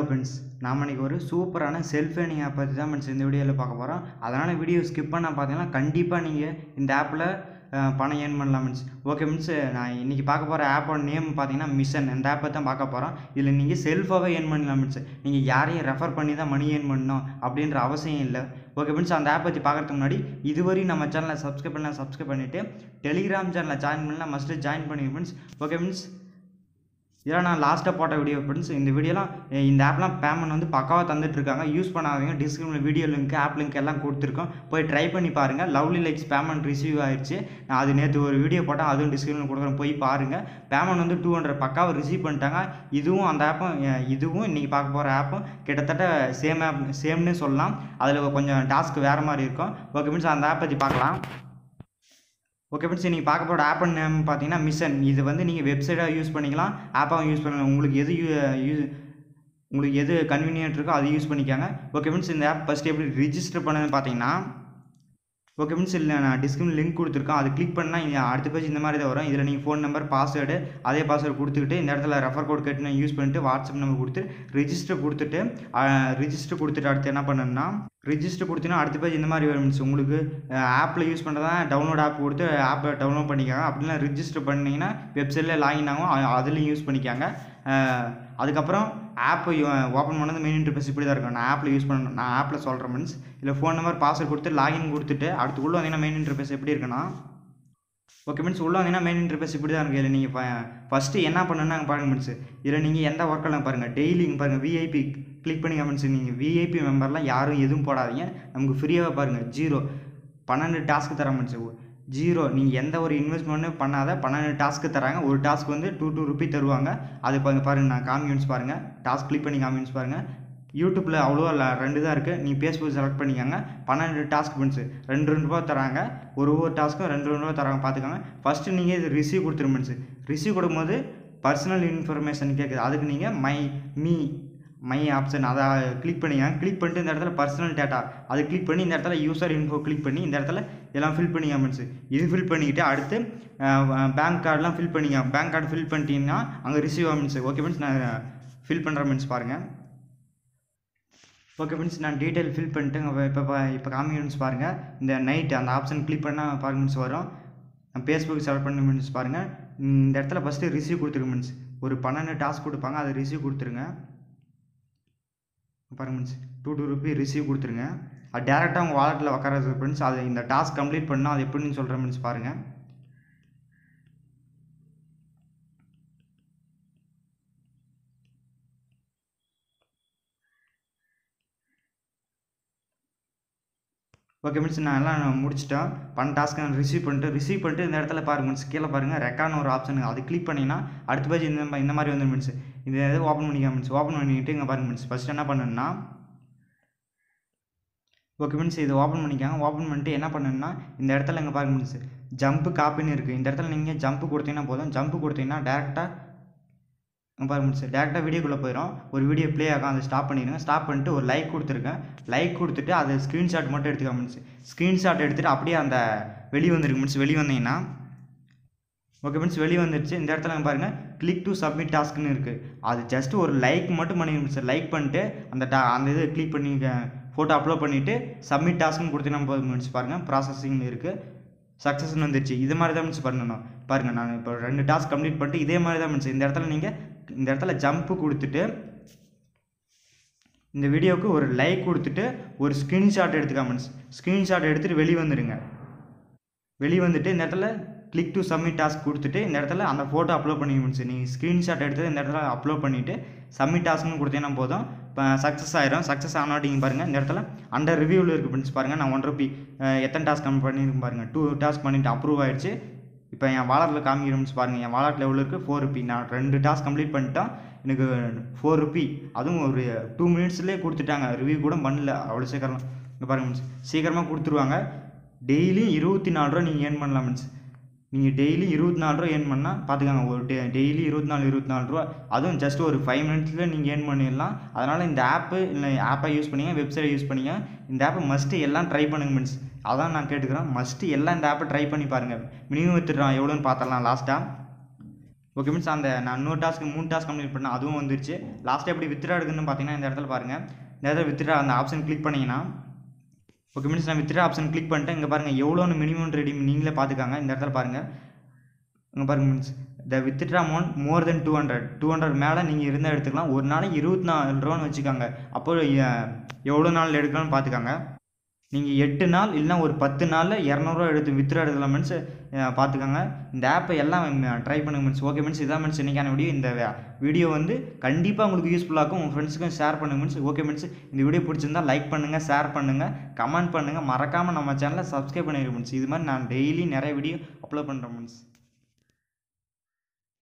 friends நாம் இன்னைக்கு ஒரு சூப்பரான செல்ஃப் ஏர்னிங் ஆப் பற்றி தான் ஃப்ரெண்ட்ஸ் இந்த வீடியோவில் பார்க்க போகிறோம் அதனால் வீடியோ ஸ்கிப் பண்ணால் பார்த்தீங்கன்னா கண்டிப்பாக நீங்கள் இந்த ஆப்பில் பணம் ஏர்ன் பண்ணலாம் ஃப்ரெண்ட்ஸ் ஓகே ஃப்ரெண்ட்ஸ் நான் இன்றைக்கி பார்க்க போகிற ஆப்போட நேம் பார்த்தீங்கன்னா மிஷன் இந்த ஆப்பை தான் பார்க்க போகிறோம் இதில் நீங்கள் செல்ஃபாகவே ஏர்ன் பண்ணலாம் ஃப்ரெண்ட்ஸ் நீங்கள் யாரையும் ரெஃபர் பண்ணி தான் மணி ஏர்ன் பண்ணணும் அப்படின்ற அவசியம் இல்லை ஓகே ஃப்ரெண்ட்ஸ் அந்த ஆப் பற்றி பார்க்குறதுக்கு முன்னாடி இதுவரையும் நம்ம சேனலை சப்ஸ்கிரைப் பண்ணலாம் சப்ஸ்கிரைப் பண்ணிவிட்டு டெலிகிராம் சேனலில் ஜாயின் பண்ணலாம் மஸ்ட்டு ஜாயின் பண்ணிங்க ஃப்ரெண்ட்ஸ் ஓகே ஃப்ரெண்ட்ஸ் இதெல்லாம் நான் லாஸ்ட்டாக போட்ட வீடியோ ஃப்ரெண்ட்ஸ் இந்த வீடியோலாம் அஹ் இந்த ஆப்லாம் பேமெண்ட் வந்து பக்காவாக தந்துட்டுருக்காங்க யூஸ் பண்ணாதீங்க டிஸ்கிரிப்ஷனில் வீடியோ லிங்க் ஆப் லிங்க் எல்லாம் கொடுத்துருக்கோம் போய் ட்ரை பண்ணி பாருங்கள் லவ்லி லைக்ஸ் பேமெண்ட் ரிசீவ் ஆயிடுச்சு நான் அது நேற்று ஒரு வீடியோ போட்டேன் அதுவும் டிஸ்கிரிப்ஷனில் கொடுக்குறேன் போய் பாருங்கள் பேமெண்ட் வந்து டூ ஹண்ட்ரட் பக்காவை ரிசீவ் பண்ணிட்டாங்க இதுவும் அந்த ஆப்பும் அஹ் இதுவும் இன்றைக்கி பார்க்க போகிற ஆப்பும் கிட்டத்தட்ட சேம் ஆப் சேம்னு சொல்லலாம் அதில் கொஞ்சம் டாஸ்க் வேறு மாதிரி இருக்கும் ஓகே மீன்ஸ் அந்த ஆப் பற்றி பார்க்கலாம் ஓகே ஃப்ரெண்ட்ஸ் நீங்கள் பார்க்க போகிற ஆப் நேம் பார்த்தீங்கன்னா மிஷன் இது வந்து நீங்கள் வெப்சைட்டாக யூஸ் பண்ணிக்கலாம் ஆப்பாகவும் யூஸ் பண்ணலாம் உங்களுக்கு எது யூ உங்களுக்கு எது கன்வீனியன்ட் இருக்கோ அதை யூஸ் பண்ணிக்காங்க ஓகே ஃப்ரெண்ட்ஸ் இந்த ஆப் ஃபஸ்ட்டு எப்படி ரிஜிஸ்டர் பண்ணதுன்னு பார்த்தீங்கன்னா ஓகே ஃப்ரெண்ட்ஸ் இல்லை நான் டிஸ்கிரிப்ஷன் லிங்க் கொடுத்துருக்கேன் அது கிளிக் பண்ணால் இங்கே அடுத்த பேஜ் இந்த மாதிரி தான் வரும் இதில் நீங்கள் ஃபோன் நம்பர் பாஸ்வேர்டு அதே பாஸ்வேர்டு கொடுத்துக்கிட்டு இந்த இடத்துல ரெஃபர் கோட் கேட்டு யூஸ் பண்ணிட்டு வாட்ஸ்அப் நம்பர் கொடுத்து ரிஜிஸ்டர் கொடுத்துட்டு ரிஜிஸ்டர் கொடுத்துட்டு அடுத்து என்ன பண்ணணும்னா ரிஜிஸ்டர் கொடுத்தீங்கன்னா அடுத்த பேஜ் இந்த மாதிரி வரும் means உங்களுக்கு ஆப்பில் யூஸ் பண்ணுறதா டவுன்லோட் ஆப் கொடுத்து ஆப்பை டவுன்லோட் பண்ணிக்காங்க அப்படின்னா ரிஜிஸ்டர் பண்ணிங்கன்னா வெப்சைட்டில் லாகின் ஆகும் அ- அதுலேயும் யூஸ் பண்ணிக்காங்க அஹ் அதுக்கப்புறம் ஆப்பை ஓப்பன் பண்ணது மெயின் இன்டர்ஃபேஸ் இப்படி தான் இருக்கும் நான் ஆப்பில் யூஸ் பண்ண நான் ஆப்பில் சொல்கிறேன் மீன்ஸ் இல்லை ஃபோன் நம்பர் பாஸ்வேர்ட் கொடுத்து லாகின் கொடுத்துட்டு அடுத்து உள்ள வந்தீங்கன்னா மெயின் இன்டர்ஃபேஸ் எப்படி இருக்குன்னா ஓகே மீன்ஸ் உள்ள வந்தீங்கன்னா மெயின் இன்டர்ஃபேஸ் இப்படி தான் இருக்குது இதில் நீங்கள் ஃபஸ்ட்டு என்ன பண்ணணும்னா பாருங்க மீன்ஸ் இதில் நீங்கள் எந்த ஒர்க்கெல்லாம் பாருங்கள் டெய்லி பாருங்கள் விஐபி கிளிக் பண்ணி மீன்ஸ் நீங்கள் விஐபி மெம்பர்லாம் யாரும் எதுவும் போடாதீங்க நமக்கு ஃப்ரீயாக பாருங்கள் ஜீரோ பன்னெண்டு டாஸ்க்கு தர மீன்ஸ் ஜீரோ நீங்கள் எந்த ஒரு இன்வெஸ்ட்மெண்ட்டும் பண்ணாத பன்னெண்டு டாஸ்க்கு தராங்க ஒரு டாஸ்க் வந்து டூ டூ ருபி தருவாங்க அது பாருங்க பாருங்கள் நான் காமியூன்ஸ் பாருங்கள் டாஸ்க் கிளிக் பண்ணி காமியூன்ஸ் பாருங்கள் யூடியூப்பில் அவ்வளோ இல்லை ரெண்டு தான் இருக்குது நீங்கள் ஃபேஸ்புக் செலக்ட் பண்ணிக்கோங்க பன்னெண்டு டாஸ்க் மீன்ஸ் ரெண்டு ரெண்டு ரூபா தராங்க ஒரு ஒவ்வொரு டாஸ்க்கும் ரெண்டு ரெண்டு ரூபா தராங்க பார்த்துக்கோங்க ஃபஸ்ட்டு நீங்கள் இது ரிசீவ் கொடுத்துரு மீன்ஸ் ரிசீவ் கொடுக்கும்போது பர்சனல் இன்ஃபர்மேஷன் கேட்குது அதுக்கு நீங்கள் மை மீ மை ஆப்ஷன் அதை கிளிக் பண்ணிக்கோங்க கிளிக் பண்ணிட்டு இந்த இடத்துல பர்சனல் டேட்டா அது கிளிக் பண்ணி இந்த இடத்துல யூசர் இன்ஃபோ கிளிக் பண்ணி இந்த இடத்துல எல்லாம் ஃபில் பண்ணிக்க மீன்ஸ் இது ஃபில் பண்ணிக்கிட்டு அடுத்து பேங்க் கார்டெலாம் ஃபில் பண்ணிக்க பேங்க் கார்டு ஃபில் பண்ணிட்டீங்கன்னா அங்கே ரிசீவ் மீன்ஸ் ஓகே மீன்ஸ் நான் ஃபில் பண்ணுற மீன்ஸ் பாருங்கள் ஓகே ஃப்ரெண்ட்ஸ் நான் டீட்டெயில் ஃபில் பண்ணிட்டு இப்போ இப்போ இப்போ காமியூன்ஸ் பாருங்கள் இந்த நைட் அந்த ஆப்ஷன் கிளிக் பண்ணால் பாருங்க மீன்ஸ் வரும் நான் ஃபேஸ்புக் செலக்ட் பண்ண மீன்ஸ் பாருங்கள் இந்த இடத்துல ஃபஸ்ட்டு ரிசீவ் கொடுத்துருங்க மீன்ஸ் ஒரு பன்னெண்டு டாஸ்க் கொடுப்பாங்க அதை ரிசீவ் கொடுத்துருங்க பாருங்க means two two rupee receive கொடுத்துருங்க அது டேரெக்டாக உங்கள் வாலெட்டில் உட்காரது ஃப்ரெண்ட்ஸ் அது இந்த டாஸ்க் கம்ப்ளீட் பண்ணால் அது எப்படின்னு சொல்கிறேன் மீன்ஸ் பாருங்கள் ஓகே மீன்ஸ் நான் எல்லாம் முடிச்சிட்டேன் பண்ண டாஸ்க்கு நான் ரிசீவ் பண்ணிட்டு ரிசீவ் பண்ணிட்டு இந்த இடத்துல பாருங்க மீன்ஸ் கீழே பாருங்கள் ரெக்கார்ட்னு ஒரு ஆப்ஷன் அது கிளிக் பண்ணிங்கன்னா அடுத்த பேஜ் இந்த மா- இந்த மாதிரி வந்து மீன்ஸ் இந்த இது ஓப்பன் பண்ணிக்க மீன்ஸ் ஓப்பன் பண்ணிக்கிட்டு இங்கே பாருங்க மீன்ஸ் ஃபஸ்ட் என்ன பண்ணணும்னா ஓகே மீன்ஸ் இது ஓப்பன் பண்ணிக்காங்க ஓப்பன் பண்ணிட்டு என்ன பண்ணணும்னா இந்த இடத்துல இங்கே பாருங்க மீன்ஸ் ஜம்ப்பு காப்பின்னு இருக்குது இந்த இடத்துல நீங்கள் ஜம்ப்பு கொடுத்தீங்கன்னா போதும் ஜம்ப்பு கொடுத்தீங்கன்னா டேரெக்டாக பாருங்க மீன்ஸ் டேரெக்டாக வீடியோக்குள்ளே போயிடும் ஒரு வீடியோ ப்ளே ஆகும் அதை ஸ்டாப் பண்ணிடுங்க ஸ்டாப் பண்ணிட்டு ஒரு லைக் கொடுத்துருங்க லைக் கொடுத்துட்டு அதை ஸ்க்ரீன்ஷாட் மட்டும் எடுத்துக்க மீன்ஸ் ஸ்க்ரீன்ஷாட் எடுத்துகிட்டு அப்படியே அந்த வெளியே வந்துருக்கு மீன்ஸ் வெளியே வந்தீங்கன்னா ஓகே மீன்ஸ் வெளியே வந்துடுச்சு இந்த இடத்துல இங்க பாருங்க கிளிக் டு சப்மிட் டாஸ்க்னு இருக்குது அது ஜஸ்ட் ஒரு லைக் மட்டும் பண்ணிடுங்க சார் லைக் பண்ணிட்டு அந்த டா அந்த இது கிளிக் பண்ணி ஃபோட்டோ அப்லோட் பண்ணிவிட்டு சப்மிட் டாஸ்க்னு கொடுத்தீங்கன்னா போதும் மீன்ஸ் பாருங்கள் ப்ராசஸிங் இருக்குது சக்ஸஸ்னு வந்துருச்சு இது மாதிரி தான் மீன்ஸ் பண்ணணும் பாருங்கள் நான் இப்போ ரெண்டு டாஸ்க் கம்ப்ளீட் பண்ணிட்டு இதே மாதிரி தான் மீன்ஸ் இந்த இடத்துல நீங்கள் இந்த இடத்துல ஜம்ப்பு கொடுத்துட்டு இந்த வீடியோவுக்கு ஒரு லைக் கொடுத்துட்டு ஒரு ஸ்க்ரீன்ஷாட் எடுத்துக்க மீன்ஸ் ஸ்க்ரீன்ஷாட் எடுத்துகிட்டு வெளியே வந்துடுங்க வெளியே வந்துட்டு இந்த இடத்துல கிளிக் டு சப்மிட் டாஸ்க் கொடுத்துட்டு இந்த இடத்துல அந்த ஃபோட்டோ அப்லோட் பண்ணி மீன்ஸ் நீங்கள் ஸ்க்ரீன்ஷாட் எடுத்து இந்த இடத்துல அப்லோட் பண்ணிவிட்டு சப்மிட் டாஸ்க்னு கொடுத்தீங்கன்னா போதும் இப்போ சக்ஸஸ் ஆயிரும் சக்ஸஸ் ஆனாட்டிங்க பாருங்கள் இந்த இடத்துல அண்டர் ரிவ்யூவில் இருக்குது ஃப்ரெண்ட்ஸ் பாருங்கள் நான் ஒன் ருபி எத்தனை டாஸ்க் கம்மி பண்ணியிருக்கேன் பாருங்கள் டூ டாஸ்க் பண்ணிவிட்டு அப்ரூவ் ஆயிடுச்சு இப்போ என் வாலெட்டில் காமிக்கிறோம்ஸ் பாருங்கள் என் வாலெட்டில் எவ்வளோ இருக்குது ஃபோர் ருபி நான் ரெண்டு டாஸ்க் கம்ப்ளீட் பண்ணிட்டேன் எனக்கு ஃபோர் ருபி அதுவும் ஒரு டூ மினிட்ஸ்லேயே கொடுத்துட்டாங்க ரிவ்யூ கூட பண்ணல அவ்வளோ சீக்கிரம் இங்கே பாருங்க மீன்ஸ் சீக்கிரமாக கொடுத்துருவாங்க டெய்லி இருபத்தி நாலு ரூபா நீங்கள் ஏர்ன் பண்ணலாம் மீன்ஸ் நீங்கள் டெய்லி இருபத்தி நாலு ரூபா ஏர்ன் பண்ணால் பார்த்துக்கோங்க ஒரு டே டெய்லி இருபத்தி நாலு இருபத்தி நாலு ரூபா அதுவும் ஜஸ்ட் ஒரு ஃபைவ் மினிட்ஸில் நீங்கள் ஏர்ன் பண்ணிடலாம் அதனால் இந்த ஆப்பு இல்லை ஆப்பை யூஸ் பண்ணிங்க வெப்சைட்டை யூஸ் பண்ணிங்க இந்த ஆப்பை மஸ்ட்டு எல்லாம் ட்ரை பண்ணுங்க மீன்ஸ் அதான் நான் கேட்டுக்கிறேன் மஸ்ட்டு எல்லாம் இந்த ஆப்பை ட்ரை பண்ணி பாருங்கள் மினிமம் வித்துடுறான் எவ்வளோன்னு பார்த்தரலாம் லாஸ்ட்டாக ஓகே மீன்ஸ் அந்த நான் இன்னொரு டாஸ்க்கு மூணு டாஸ்க் கம்ப்ளீட் பண்ணேன் அதுவும் வந்துருச்சு லாஸ்ட்டாக எப்படி வித்ரா எடுக்குன்னு பார்த்தீங்கன்னா இந்த இடத்துல பாருங்கள் இந்த இடத்துல வித்ரா அந்த ஆப்ஷன் கிளிக் பண்ணிங்கன்னா ஓகே மீன்ஸ் நான் வித்ரா ஆப்ஷன் கிளிக் பண்ணிட்டேன் இங்கே பாருங்கள் எவ்வளோன்னு மினிமம் ரெடீம் நீங்களே பார்த்துக்காங்க இந்த இடத்துல பாருங்கள் இங்கே பாருங்க means the withdraw amount more then two hundred two hundred மேலே நீங்கள் இருந்தால் எடுத்துக்கலாம் ஒரு நாளைக்கு இருபத்தி நாலு ரூபான்னு வச்சுக்காங்க அப்போ எ- எவ்வளோ நாள் எடுக்கலாம்னு பார்த்துக்காங்க நீங்கள் எட்டு நாள் இல்லைனா ஒரு பத்து நாளில் இரநூறுவா எடுத்து வித்ரா எடுக்கலாம் மீன்ஸ் பார்த்துக்கோங்க இந்த ஆப்பை எல்லாம் ட்ரை பண்ணுங்க மீன்ஸ் ஓகே மீன்ஸ் இதான் மீன்ஸ் இன்றைக்கான வீடியோ இந்த வீடியோ வந்து கண்டிப்பாக உங்களுக்கு யூஸ்ஃபுல்லாக இருக்கும் உங்கள் ஃப்ரெண்ட்ஸுக்கும் ஷேர் பண்ணுங்க மீன்ஸ் ஓகே மீன்ஸ் இந்த வீடியோ பிடிச்சிருந்தா லைக் பண்ணுங்கள் ஷேர் பண்ணுங்கள் கமெண்ட் பண்ணுங்கள் மறக்காமல் நம்ம சேனலை சப்ஸ்கிரைப் பண்ணிடுங்க மீன்ஸ் இது மாதிரி நான் டெய்லி நிறைய வீடியோ அப்லோட் பண்ணுறேன் மீன்ஸ்